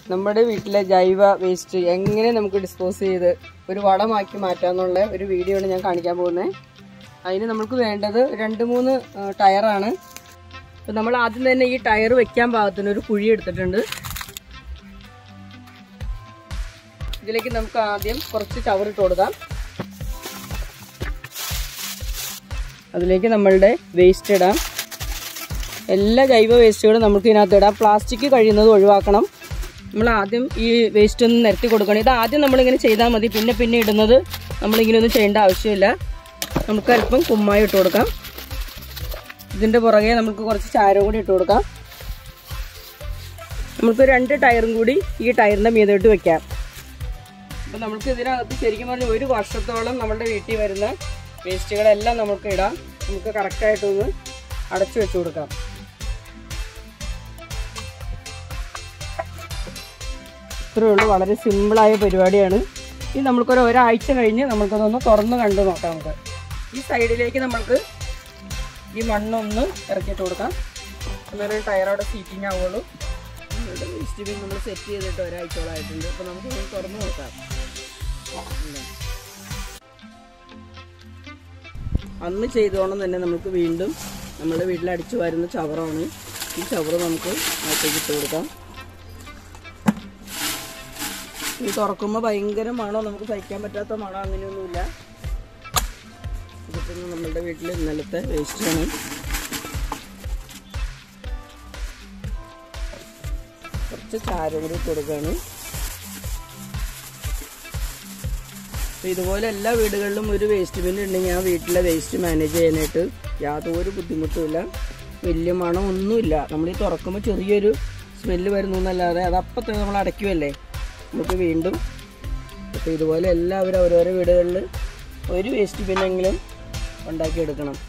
നമ്മുടെ വീട്ടിലെ ജൈവ വേസ്റ്റ് എങ്ങനെ നമുക്ക് ഡിസ്പോസ് ചെയ്ത് ഒരു വളമാക്കി മാറ്റാന്നുള്ള ഒരു വീഡിയോ ആണ് ഞാൻ കാണിക്കാൻ പോകുന്നത് അതിന് നമുക്ക് വേണ്ടത് രണ്ട് മൂന്ന് ആ, ടയറാണ് അപ്പം നമ്മൾ ആദ്യം തന്നെ ഈ ടയർ വെക്കാൻ പാകത്തിന് ഒരു കുഴി എടുത്തിട്ടുണ്ട് ഇതിലേക്ക് നമുക്ക് ആദ്യം കുറച്ച് ചവറിട്ട് കൊടുക്കാം അതിലേക്ക് നമ്മളുടെ വേസ്റ്റ് ഇടാം എല്ലാ ജൈവ വേസ്റ്റുകളും നമുക്ക് ഇതിനകത്ത് ഇടാം പ്ലാസ്റ്റിക് കഴിയുന്നത് ഒഴിവാക്കണം നമ്മൾ ആദ്യം ഈ വേസ്റ്റ് ഒന്ന് നിരത്തി കൊടുക്കണം ഇത് ആദ്യം നമ്മളിങ്ങനെ ചെയ്താൽ മതി പിന്നെ പിന്നെ ഇടുന്നത് നമ്മളിങ്ങനെ ഒന്നും ചെയ്യേണ്ട ആവശ്യമില്ല നമുക്ക് അല്പം കുമ്മായി ഇട്ട് കൊടുക്കാം ഇതിൻ്റെ പുറകെ നമുക്ക് കുറച്ച് ചാരം കൂടി ഇട്ട് കൊടുക്കാം നമുക്ക് രണ്ട് ടയറും കൂടി ഈ ടയറിൻ്റെ മീതോട്ട് വെക്കാം അപ്പം നമുക്ക് ഇതിനകത്ത് ശരിക്കും പറഞ്ഞാൽ ഒരു വർഷത്തോളം നമ്മുടെ വീട്ടിൽ വരുന്ന വേസ്റ്റുകളെല്ലാം നമുക്ക് ഇടാം നമുക്ക് കറക്റ്റായിട്ടൊന്ന് അടച്ചു വെച്ച് കൊടുക്കാം ഇത്രയേ ഉള്ളൂ വളരെ സിമ്പിളായ പരിപാടിയാണ് ഇത് നമുക്കൊരു ഒരാഴ്ച കഴിഞ്ഞ് നമുക്കതൊന്ന് തുറന്ന് കണ്ടു നോക്കാം നമുക്ക് ഈ സൈഡിലേക്ക് നമുക്ക് ഈ മണ്ണൊന്ന് ഇറക്കിയിട്ട് കൊടുക്കാം അന്നേരം ടയറോടെ സീറ്റിംഗ് ആവുള്ളൂ നമ്മുടെ വേസ്റ്റ് ബിൻ നമ്മൾ സെറ്റ് ചെയ്തിട്ട് ഒരാഴ്ചയോളമായിട്ടുണ്ട് അപ്പോൾ നമുക്ക് ഇത് തുറന്ന് നോക്കാം ഇല്ലേ? അന്ന് ചെയ്തോണം തന്നെ നമുക്ക് വീണ്ടും നമ്മുടെ വീട്ടിൽ അടിച്ചു വരുന്ന ചവറാണ് ഈ ചവറ് നമുക്ക് അകത്തേക്ക് ഇട്ട് കൊടുക്കാം ഈ തുറക്കുമ്പോൾ ഭയങ്കര മണോ നമുക്ക് സഹിക്കാൻ പറ്റാത്ത മണോ അങ്ങനെയൊന്നുമില്ല ഇതിപ്പോൾ നമ്മളുടെ വീട്ടിൽ ഇന്നലത്തെ വേസ്റ്റാണ് കുറച്ച് ചാരം കൂടി ഇട്ട് കൊടുക്കുകയാണ് അപ്പോൾ ഇതുപോലെ എല്ലാ വീടുകളിലും ഒരു വേസ്റ്റ് ബിൻ ഉണ്ടെങ്കിൽ ആ വീട്ടിലെ വേസ്റ്റ് മാനേജ് ചെയ്യാനായിട്ട് യാതൊരു ബുദ്ധിമുട്ടുമില്ല വലിയ മണം ഒന്നുമില്ല നമ്മൾ ഈ തുറക്കുമ്പോൾ ചെറിയൊരു സ്മെല്ല് വരുന്നു എന്നല്ലാതെ അത് അപ്പം തന്നെ നമ്മൾ അടയ്ക്കുമല്ലേ നമുക്ക് വീണ്ടും അപ്പോൾ ഇതുപോലെ എല്ലാവരും ഓരോരോ വീടുകളിൽ ഒരു വേസ്റ്റ് ബിന്നെങ്കിലും ഉണ്ടാക്കിയെടുക്കണം